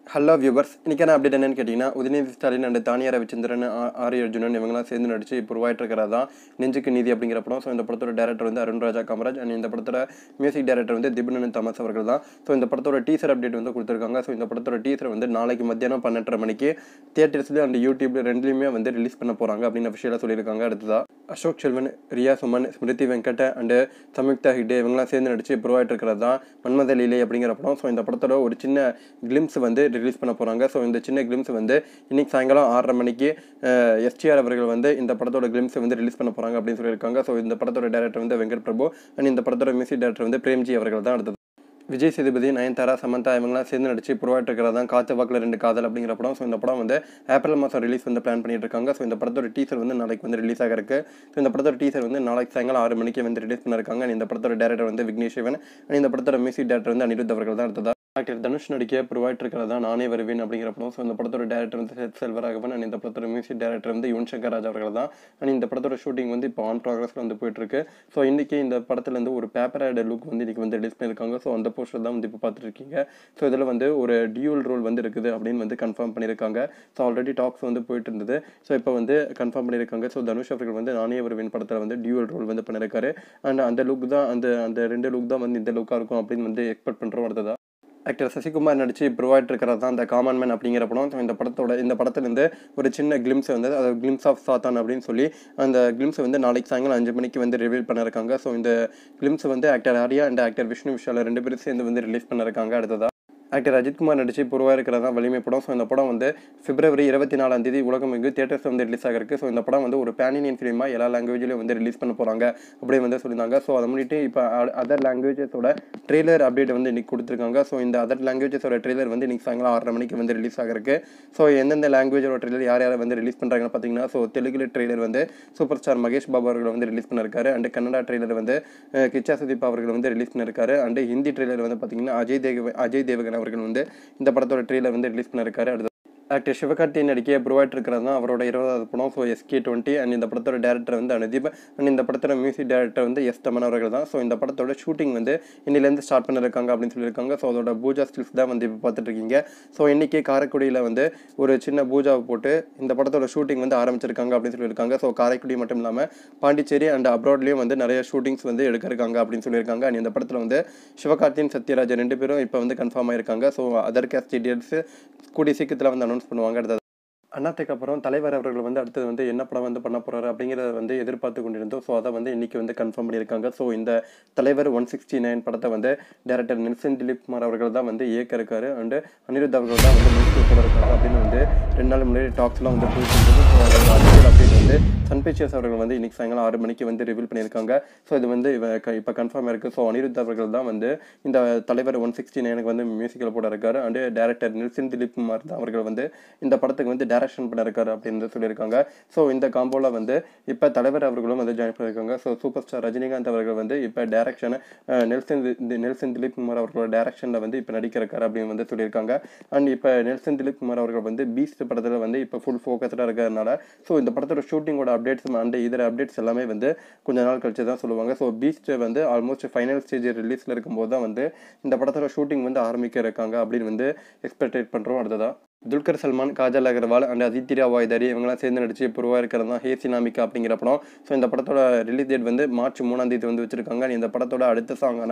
hello viewers இன்றைக்கான update என்னன்னு கேட்டிங்கன்னா உதயநிதி ஸ்டாலின் அண்ட் தானியா ரவிச்சந்திரன் ஆ- ஆரி அர்ஜுனன் இவங்கலாம் சேர்ந்து நடிச்சு இப்போ உருவாயிட்டு இருக்கிறது தான் நெஞ்சுக்கு நீதி அப்படிங்கிற படம் ஸோ இந்த படத்தோட டேரக்டர் வந்து அருண் ராஜா காமராஜ் அண்ட் இந்த படத்தோட மியூசிக் டேரக்டர் வந்து திபுனன் தாமஸ் அவர்கள் தான் ஸோ இந்த படத்தோட டீசர் அப்டேட் வந்து கொடுத்துருக்காங்க ஸோ இந்த படத்தோட டீசர் வந்து நாளைக்கு மத்தியானம் பன்னெண்டரை மணிக்கு தியேட்டர்ஸ்லேயும் அண்ட் யூடியூப்ல ரெண்டுலையுமே வந்து ரிலீஸ் பண்ண போகிறாங்க அப்படின்னு அஃபிஷியலாக சொல்லியிருக்காங்க அடுத்ததா அசோக் செல்வன் ரியா சுமன் ஸ்மிருதி வெங்கட் அண்டு சம்யுக்தா ஹிக்டே இவங்கலாம் சேர்ந்து நடிச்சு இப்போ உருவாயிட்டு இருக்கிறது தான் மன்மத லீலை அப்படிங்கிற படம் ஸோ இந்த படத்தோட ஒரு சின்ன கிளிம்ஸ் வந்து ரிலீஸ் பண்ண போகிறாங்க ஸோ இந்த சின்ன கிளிம்ஸ் வந்து இன்னைக்கு சாயங்காலம் ஆறரை மணிக்கு எஸ்டிஆர் அவர்கள் வந்து இந்த படத்தோட கிளிம்ஸ் வந்து ரிலீஸ் பண்ண போகிறாங்க அப்படின்னு சொல்லியிருக்காங்க ஸோ இந்த படத்தோட டேரக்டர் வந்து வெங்கட் பிரபு அண்ட் இந்த படத்தோட மியூசிக் டேரக்டர் வந்து பிரேம்ஜி அவர்கள் தான் அடுத்தது விஜய் சேதுபதி நயன்தாரா சமந்தா இவங்கலாம் சேர்ந்து நடிச்சு புறவாட்டு இருக்கிறதா தான் காத்து வாக்கில் ரெண்டு காதல் அப்படிங்கிற படம் ஸோ இந்த படம் வந்து ஏப்ரல் மாதம் ரிலீஸ் வந்து பிளான் பண்ணிட்டு இருக்காங்க ஸோ இந்த படத்தோட டீசர் வந்து நாளைக்கு வந்து ரிலீஸ் ஆக இருக்கு ஸோ இந்த படத்தோட டீசர் வந்து நாளைக்கு சாயங்காலம் ஆறு மணிக்கு வந்து ரிலீஸ் பண்ணிருக்காங்க And இந்த படத்தோட டேரக்டர் வந்து விக்னேஷ் சிவன் And இந்த படத்தோட மியூசிக் டேரக்டர் வந்து அனிருத் அவர்கள் தான் அடுத்ததா டாக்டர் தனுஷ் நடிக்க ப்ரொவைட் இருக்கிறதா நானே வருவேன் அப்படிங்கிற படம் ஸோ இந்த படத்தோட டேரக்டர் வந்து செத் செல்வராகவன் அண்ட் இந்த படத்தோட மியூசிக் டேரக்டர் வந்து யுவன் சங்கர் ராஜ் அவர்கள் தான் அண்ட் இந்த படத்தோட ஷூட்டிங் வந்து இப்போ ஆன் ப்ராக்ரஸில் வந்து போயிட்டு இருக்கு ஸோ இன்னைக்கு இந்த படத்துல இருந்து ஒரு பேப்பர் ஆட் லுக் வந்து இன்னைக்கு வந்து ரிலீஸ் பண்ணியிருக்காங்க ஸோ அந்த போஸ்டர் தான் வந்து இப்போ பார்த்துட்டு இருக்கீங்க ஸோ இதில் வந்து ஒரு டியூல் ரோல் வந்து இருக்குது அப்படின்னு வந்து கன்ஃபார்ம் பண்ணியிருக்காங்க ஸோ ஆல்ரெடி டாக்ஸ் வந்து போயிட்டு இருந்தது ஸோ இப்போ வந்து கன்ஃபார்ம் பண்ணியிருக்காங்க ஸோ தனுஷ் அவர்கள் வந்து நானே வருவேன் படத்தில் வந்து டியூல் ரோல் வந்து பண்ணியிருக்காரு அண்ட் அந்த லுக் தான் அந்த அந்த ரெண்டு லுக் தான் வந்து இந்த லுக்காக இருக்கும் அப்படின்னு வந்து எக்ஸ்பெக்ட் பண்ணுறோம் அடுத்ததா ஆக்டர் சசிகுமார் நடிச்சு ப்ரொவைட் இருக்கிறது தான் அந்த காமன் மேன் அப்படிங்கிற படம் So, இந்த படத்தோட இந்த படத்துலேருந்து ஒரு சின்ன கிளிம்ஸ் வந்து அது கிளிம்ஸ் ஆஃப் சாத்தான் அப்படின்னு சொல்லி அந்த கிளிம்ஸ் வந்து நாளைக்கு சாயங்காலம் அஞ்சு மணிக்கு வந்து ரிவீல் பண்ணிருக்காங்க ஸோ இந்த கிளிம்ஸ் வந்து actor Arya and actor Vishnu விஷால ரெண்டு பேரும் சேர்ந்து வந்து ரிலீஸ் பண்ணிருக்காங்க அடுத்ததா ஆக்டர் அஜித்குமார் நடிச்சு பொருவாக இருக்கிறதா வலிமை படம் ஸோ இந்த படம் வந்து பிப்ரவரி இருபத்தி நாலாம் தேதி உலகம் எங்கு தியேட்டர்ஸ் வந்து ரிலீஸ் ஆகிருக்கு ஸோ இந்த படம் வந்து ஒரு பேன் இண்டியன் ஃபிலிமாக எல்லா லாங்குவேஜ்லையும் வந்து ரிலீஸ் பண்ண போகிறாங்க அப்படி வந்து சொல்லியிருந்தாங்க ஸோ அதை முன்னிட்டு இப்போ அதர் லாங்குவேஜஸோட ட்ரெய்லர் அப்டேட் வந்து இன்னைக்கு கொடுத்துருக்காங்க ஸோ இந்த அதர் லாங்குவேஜஸோட ட்ரெய்லர் வந்து இன்னைக்கு சாயங்காலம் ஆறரை மணிக்கு வந்து ரிலீஸ் ஆகிருக்கு ஸோ எந்தெந்த லாங்குவேஜோட ட்ரெய்லர் யார் யாரை வந்து ரிலீஸ் பண்ணுறாங்கன்னு பார்த்தீங்கன்னா ஸோ தெலுங்குல ட்ரெய்லர் வந்து சூப்பர் ஸ்டார் மகேஷ் பாபு அவர்கள் வந்து ரிலீஸ் பண்ணிருக்காரு அண்ட் கன்னடா ட்ரெய்லர் வந்து அஹ், கிச்சா சுதீப் அவர்கள் வந்து ரிலீஸ் பண்ணிருக்காரு அண்ட் ஹிந்தி ட்ரெய்லர் வந்து பார்த்தீங்கன்னா அஜய் தேவ் அஜய் தேவகன் அவர்கள் வந்து இந்த படத்தோட ட்ரெய்லர் வந்து ரிலீஸ் பண்ணிருக்காரு அடுத்து ஆக்டர் சிவகார்த்தியின் நடிக்க ப்ரொவைட் இருக்கிறது தான் அவரோட இருபதாவது படம் ஸோ எஸ்கே டுவெண்ட்டி அண்ட் இந்த படத்தோட டேரக்டர் வந்து அனுதீப் அண்ட் இந்த படத்தோட மியூசிக் டேரக்டர் வந்து எஸ் தமன் அவர்கள் தான் ஸோ இந்த படத்தோட ஷூட்டிங் வந்து இன்னிலேருந்து ஸ்டார்ட் பண்ணிருக்காங்க அப்படின்னு சொல்லியிருக்காங்க ஸோ அதோட பூஜா ஸ்டில்ஸ் தான் வந்து இப்போ பார்த்துட்டு இருக்கீங்க ஸோ இன்னைக்கு காரைக்குடியில் வந்து ஒரு சின்ன பூஜாவை போட்டு இந்த படத்தோட ஷூட்டிங் வந்து ஆரம்பிச்சிருக்காங்க அப்படின்னு சொல்லியிருக்காங்க ஸோ காரைக்குடி மட்டும் இல்லாமல் பாண்டிச்சேரி அண்ட் அப்ராட்லேயும் வந்து நிறைய ஷூட்டிங்ஸ் வந்து எடுக்க இருக்காங்க அப்படின்னு சொல்லியிருக்காங்க அண்ட் இந்த படத்தில் வந்து சிவகார்த்தியின் சத்யராஜ் ரெண்டு பேரும் இப்போ வந்து கன்ஃபார்ம் ஆயிருக்காங்க ஸோ அதர் கேஸ்ட் டீடைல்ஸ் கூடிய சீக்கிரத்தில் வந்து அனௌன்ஸ் பண்ணுவாங்க அடுத்தது அண்ணாத்துக்கு அப்புறம் தலைவர் அவர்கள் வந்து அடுத்தது வந்து என்ன படம் வந்து பண்ண போறாரு அப்படிங்கிறத வந்து எதிர்பார்த்து கொண்டிருந்தோம் ஸோ அதை வந்து இன்னைக்கு வந்து கன்ஃபார்ம் பண்ணியிருக்காங்க ஸோ இந்த தலைவர் ஒன் சிக்ஸ்டி நைன் படத்தை வந்து டேரக்டர் நெல்சன் திலீப் குமார் அவர்கள் தான் வந்து இயக்க இருக்காரு அண்டு அனிருத் அவர்கள் தான் வந்து மியூசிக் கூட இருக்காங்க அப்படின்னு வந்து ரெண்டு நாள் முன்னாடி டாக்ஸ்லாம் வந்து போயிட்டு இருந்தது ஸோ அதோட அஃபிஷியல் அப்டேட் வந்து சன் பிக்சர்ஸ் அவர்கள் வந்து இன்னைக்கு சாயங்காலம் ஆறு மணிக்கு வந்து ரிவீல் பண்ணியிருக்காங்க ஸோ இது வந்து இப்போ கன்ஃபார்ம் இருக்குது ஸோ அனிருத் அவர்கள் தான் வந்து இந்த தலைவர் ஒன் சிக்ஸ்டி நைனுக்கு வந்து மியூசிக்கில் போட இருக்காரு அண்டு டேரக்டர் நெல்சன் திலீப் குமார் தான் அவர்கள் வந்து இந்த படத்துக்கு வந்து டைரக்ஷன் பண்ண இருக்காரு அப்படின்னு சொல்லியிருக்காங்க ஸோ இந்த காம்போல வந்து இப்போ தலைவர் அவர்களும் வந்து ஜாயின் பண்ணியிருக்காங்க ஸோ சூப்பர் ஸ்டார் ரஜினிகாந்த் அவர்கள் வந்து இப்போ டேரக்ஷன் நெல்சன் தி- நெல்சன் திலீப் குமார் அவர்களோட டேரக்ஷனில் வந்து இப்போ நடிக்க இருக்காரு அப்படின்னு வந்து சொல்லியிருக்காங்க அண்ட் இப்போ நெல்சன் திலீப் குமார் அவர்கள் வந்து பீஸ்ட் படத்தில் வந்து இப்போ ஃபுல் ஃபோக்கஸ்டாக இருக்கிறதுனால ஸோ இந்த படத்தோட ஷூட்டிங்கோட அப்டேட்ஸ் அண்ட் இதர அப்டேட்ஸ் எல்லாமே வந்து கொஞ்ச நாள் கழிச்சு தான் சொல்லுவாங்க ஸோ பீஸ்ட் வந்து ஆல்மோஸ்ட் ஃபைனல் ஸ்டேஜ் ரிலீஸில் இருக்கும்போது தான் வந்து இந்த படத்தோட ஷூட்டிங் வந்து ஆரம்பிக்க இருக்காங்க அப்படின்னு வந்து எக்ஸ்பெக்டேட் பண்ணுறோம் அடுத்ததா துல்கர் சல்மான் காஜல் அகர்வால் அண்ட் அதித்யா வாய்தாரி இவங்கெல்லாம் சேர்ந்து நடிச்சு பொருவாக இருக்கிறது தான் ஹேசி நாமிகா அப்படிங்கிற படம் ஸோ இந்த படத்தோட ரிலீஸ் டேட் வந்து மார்ச் மூணாம் தேதி வந்து வச்சிருக்காங்க And இந்த படத்தோட அடுத்த சாங்கான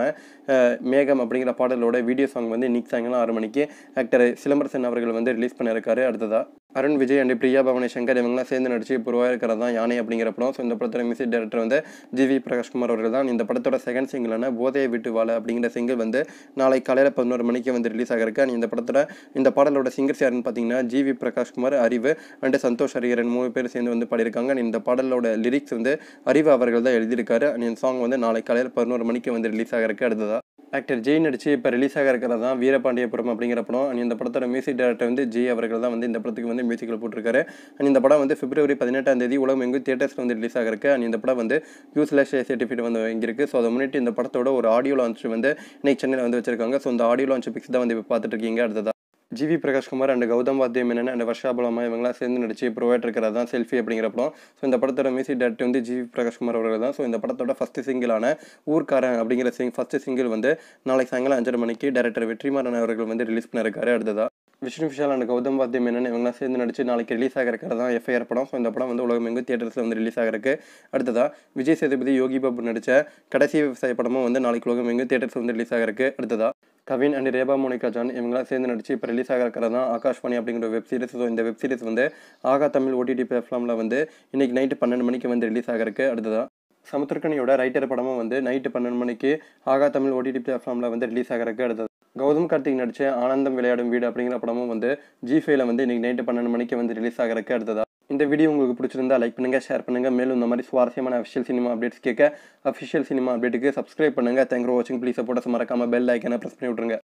மேகம் அப்படிங்கிற பாடலோட வீடியோ சாங் வந்து இன்னைக்கு சாயங்காலம் ஆறு மணிக்கு ஆக்டர் சிலம்பரசன் அவர்கள் வந்து ரிலீஸ் பண்ணியிருக்காரு அடுத்ததா அருண் விஜய் அண்ட் பிரியா பவனி சங்கர் இவங்கெல்லாம் சேர்ந்து நடிச்சு பொருவாக இருக்கிறது தான் யானை அப்படிங்கிற படம் ஸோ இந்த படத்தோட மியூசிக் டைரக்டர் வந்து ஜிவி பிரகாஷ்குமார் அவர்கள் தான் இந்த படத்தோட செகண்ட் சிங்கிளான போதையை விட்டு வாழ அப்படிங்கிற சிங்கிள் வந்து நாளை காலையில் பதினோரு மணிக்கு வந்து ரிலீஸ் ஆகிருக்கு And இந்த படத்தோட இந்த பாடலோட சிங்கர்ஸ் யாருன்னு பார்த்தீங்கன்னா ஜிவி பிரகாஷ்குமார் அறிவு அண்ட் சந்தோஷ் ஹரிஹரன் மூணு பேர் சேர்ந்து வந்து பாடியிருக்காங்க And இந்த பாடலோட லிரிக்ஸ் வந்து அறிவு அவர்கள் தான் எழுதியிருக்காரு And இந்த சாங் வந்து நாளை காலையில் பதினோரு மணிக்கு வந்து ரிலீஸ் ஆகிருக்கு அடுத்ததா ஆக்டர் ஜெய் நடிச்சு இப்போ ரிலீஸ் ஆக இருக்கிறது தான் வீரபாண்டியபுரம் அப்படிங்கிற படம் And இந்த படத்தோட மியூசிக் டைரக்டர் வந்து ஜெய் அவர்கள் தான் வந்து இந்த படத்துக்கு வந்து மியூசிக்கில் போட்டிருக்காரு And இந்த படம் வந்து பிப்ரவரி பதினெட்டாம் தேதி உலகம் எங்கும் தியேட்டர்ஸ்ல வந்து ரிலீஸ் ஆகிருக்கு அண்ட் இந்த படம் வந்து யூஸ்லெஸ் சர்டிஃபிகேட் வந்து வாங்கியிருக்கு ஸோ அதை முன்னிட்டு இந்த படத்தோட ஒரு ஆடியோ லான்ச் வந்து இன்னைக்கு சென்னையில் வந்து வச்சிருக்காங்க ஸோ இந்த ஆடியோ லான்ச் பிக்ஸ் தான் வந்து இப்போ பார்த்துட்டு இருக்கீங்க அடுத்ததா ஜிவி பிரகாஷ்குமார் அண்ட் கௌதம் வாத்திய மேனன் அண்ட் வர்ஷா புலமா இவங்களாம் சேர்ந்து நடிச்சு ப்ரொவைட் இருக்கிறது தான் செல்ஃபி அப்படிங்கிற படம் ஸோ இந்த படத்தோட மியூசிக் டேரக்டர் வந்து ஜிவி பிரகாஷ்குமார் அவர்கள் தான் ஸோ இந்த படத்தோட ஃபஸ்ட் சிங்கிளான ஊர்க்காரன் அப்படிங்கிற சிங் ஃபஸ்ட் சிங்கிள் வந்து நாளைக்கு சாயங்காலம் அஞ்சரை மணிக்கு டேரக்டர் வெற்றிமாறன் அவர்கள் வந்து ரிலீஸ் பண்ணிருக்காரு அடுத்ததா விஷ்ணு விஷால் அண்ட் கௌதம் வாத்திய மேனன் இவங்களாம் சேர்ந்து நடிச்சு நாளைக்கு ரிலீஸ் ஆக இருக்கிறது தான் எஃப்ஐஆர் படம் ஸோ இந்த படம் வந்து உலகமெங்கும் தியேட்டர்ஸில் வந்து ரிலீஸ் ஆகிருக்கு அடுத்ததாக விஜய் சேதுபதி யோகி பாபு நடித்த கடைசி விவசாய படமும் வந்து நாளைக்கு உலகமெங்கும் தியேட்டர்ஸ் வந்து ரிலீஸ் ஆகிருக்கு அடுத்ததாக கவின் அண்ட் ரேபா மோனிகா ஜான் இவங்களாம் சேர்ந்து நடிச்சு இப்போ ரிலீஸ் ஆக இருக்கிறது தான் ஆகாஷ்வாணி அப்படிங்கிற வெப் சீரிஸ் ஸோ இந்த வெப் சீரிஸ் வந்து ஆகா தமிழ் ஓடிடி பிளாட்ஃபார்மில் வந்து இன்னைக்கு நைட்டு பன்னெண்டு மணிக்கு வந்து ரிலீஸ் ஆகிருக்கு அடுத்ததாக சமுத்திரக்கனியோட ரைட்டர் படமும் வந்து நைட்டு பன்னெண்டு மணிக்கு ஆகா தமிழ் ஓடிடி பிளாட்ஃபார்மில் வந்து ரிலீஸ் ஆகிறதுக்கு அடுத்தது கௌதம் கார்த்திக் நடித்த ஆனந்தம் விளையாடும் வீடு அப்படிங்கிற படமும் வந்து ஜி ஃபைவ்ல வந்து இன்னைக்கு நைட்டு பன்னெண்டு மணிக்கு வந்து ரிலீஸ் ஆகிறதுக்கு அடுத்ததா இந்த வீடியோ உங்களுக்கு பிடிச்சிருந்தா லைக் பண்ணுங்கள் ஷேர் பண்ணுங்கள் மேலும் இந்த மாதிரி சுவாரஸ்யமான அஃபிஷியல் சினிமா அப்டேட்ஸ் கேட்க அஃபிஷியல் சினிமா அப்டேட்டுக்கு சப்ஸ்கிரைப் பண்ணுங்கள் தேங்க்யூ வாட்சிங் ப்ளீஸ் சப்போர்ட்டஸ் மறக்காமல் பெல் ஐக்கனை ப்ரெஸ் பண்ணி விட்ருங்க